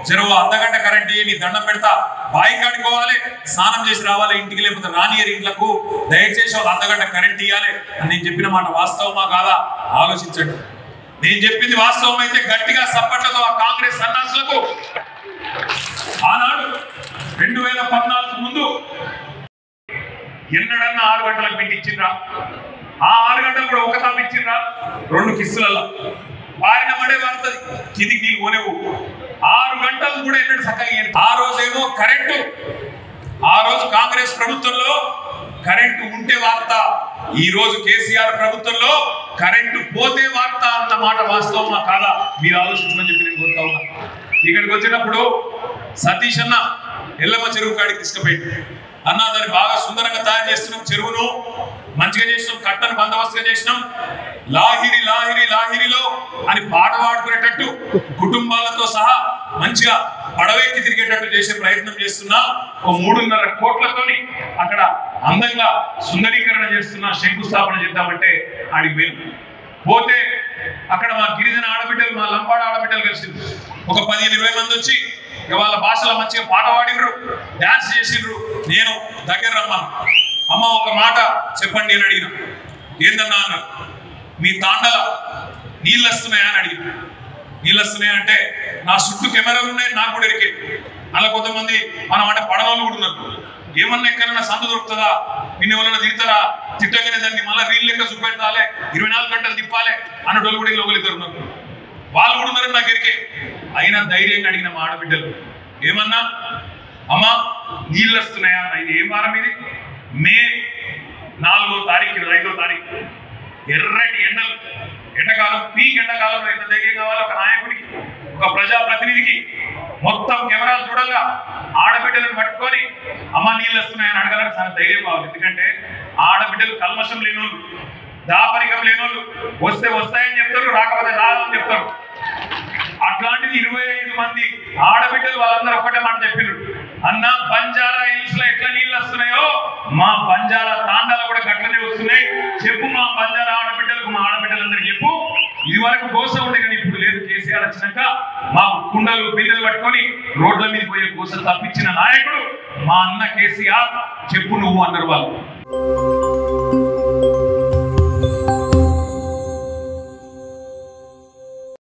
చెరువు అర్ధగంట కరెంట్ ఇయ్యి, నీ దండం పెడతా బాయి కాడుకోవాలి స్నానం చేసి రావాలి ఇంటికి లేకపోతే రానియర్ ఇంట్లకు దయచేసి ఒక అర్ధగంట కరెంట్ ఇవ్వాలి అని నేను చెప్పిన మాట వాస్తవమా కాదా ఆలోచించండి నేను చెప్పింది వాస్తవం అయితే గట్టిగా సప్పట్లతో ఆ కాంగ్రెస్ సన్నాసులకు ఆనాడు రెండు వేల పద్నాలుగు ముందు ఎన్నడన్నా ఆరు గంటలకు మీకు ఇచ్చిండ్రా ఆ ఆరు గంటలు కూడా ఒక తాపు ఇచ్చిండ్రా రెండు కిస్సులలో వారిన పడే వాడుతుంది కిందికి నీళ్ళు పోనేవు ఆరు గంటలు కూడా ఎన్నడు చక్కగా ఇయ్యరు. ఆ రోజేమో కరెంటు ఆ రోజు కాంగ్రెస్ ప్రభుత్వంలో కరెంటు ఉంటే వార్త ఈ రోజు కేసీఆర్ ప్రభుత్వంలో కరెంటు పోతే వార్త అన్న మాట వాస్తవమా కాదా మీరు ఆలోచించమని చెప్పి నేను కోరుతా ఉన్నా ఇక్కడికి వచ్చినప్పుడు సతీష్ అన్న ఎల్లమ్మ చెరువు కాడికి తీసుకుపోయింది అన్న దాన్ని బాగా సుందరంగా తయారు చేస్తున్నాం చెరువును మంచిగా చేసినాం కట్టను బందోబస్తుగా చేసినాం లాహిరి లాహిరి లాహిరిలో అని పాట పాడుకునేటట్టు కుటుంబాలతో సహా మంచిగా పడవెక్కి తిరిగేటట్టు చేసే ప్రయత్నం చేస్తున్నా ఓ మూడున్నర కోట్లతోని అక్కడ అందంగా సుందరీకరణ చేస్తున్నా శంకుస్థాపన చేద్దామంటే ఆడికి వెళ్ళు పోతే అక్కడ మా గిరిజన ఆడబిడ్డలు మా లంబాడ ఆడబిడ్డలు కలిసిండ్రు ఒక పదిహేను ఇరవై మంది వచ్చి ఇక వాళ్ళ భాషలో మంచిగా పాట పాడినరు డాన్స్ చేసిండ్రు నేను దగ్గర రమ్మను అమ్మ ఒక మాట చెప్పండి అని అడిగిన ఏందన్నా అన్నారు మీ తాండల నీళ్ళు వస్తున్నాయా అని అడిగిన నీళ్ళు వస్తున్నాయా అంటే నా చుట్టూ కెమెరాలు ఉన్నాయి నాకు కూడా ఎరికే అలా కొంతమంది మనం అంటే పడవలు కూడా ఉన్నారు ఏమన్నా ఎక్కడైనా సందు దొరుకుతుందా నిన్ను ఎవరైనా తిడతారా తిట్టగానే దాన్ని మళ్ళీ రీల్ లెక్క చూపెట్టాలి ఇరవై నాలుగు గంటలు తిప్పాలి అన్నటోళ్ళు కూడా ఒకరిద్దరు ఉన్నారు వాళ్ళు కూడా ఉన్నారు నాకు ఎరికే అయినా ధైర్యంగా అడిగిన మా ఆడబిడ్డలు ఏమన్నా అమ్మా నీళ్ళు వస్తున్నాయా అన్న ఇది ఏం వారం ఇది మే నాలుగో తారీఖు ఐదో తారీఖు ఎర్రటి ఎండలు ఎండాకాలం పీక్ ఎండాకాలంలో ఎంత ధైర్యం కావాలి ఒక నాయకుడికి ఒక ప్రజాప్రతినిధికి మొత్తం కెమెరాలు చూడంగా ఆడబిడ్డలను పట్టుకొని అమ్మ నీళ్ళు వస్తున్నాయని అడగాలని చాలా ధైర్యం కావాలి ఎందుకంటే ఆడబిడ్డలు కల్మషం లేనోళ్ళు దాపరికం లేనోళ్ళు వస్తే వస్తాయని చెప్తారు రాకపోతే రాదని చెప్తారు అట్లాంటిది ఇరవై ఐదు మంది ఆడబిడ్డలు వాళ్ళందరూ ఒకటే మాట చెప్పారు అన్న బంజారా హిల్స్ లో ఎట్లా నీళ్ళు వస్తున్నాయో మా బంజారా తాండాలు కూడా గట్లనే వస్తున్నాయి చెప్పు మా బంజారా ఆడబిడ్డలకు మా ఆడబిడ్డలందరూ చెప్పు ఇది వరకు గోస ఉండే కానీ ఇప్పుడు లేదు కేసీఆర్ వచ్చినాక మా కుండలు బిందెలు పట్టుకొని రోడ్ల మీద పోయే గోస తప్పించిన నాయకుడు మా అన్న కేసీఆర్ చెప్పు నువ్వు అన్నారు వాళ్ళు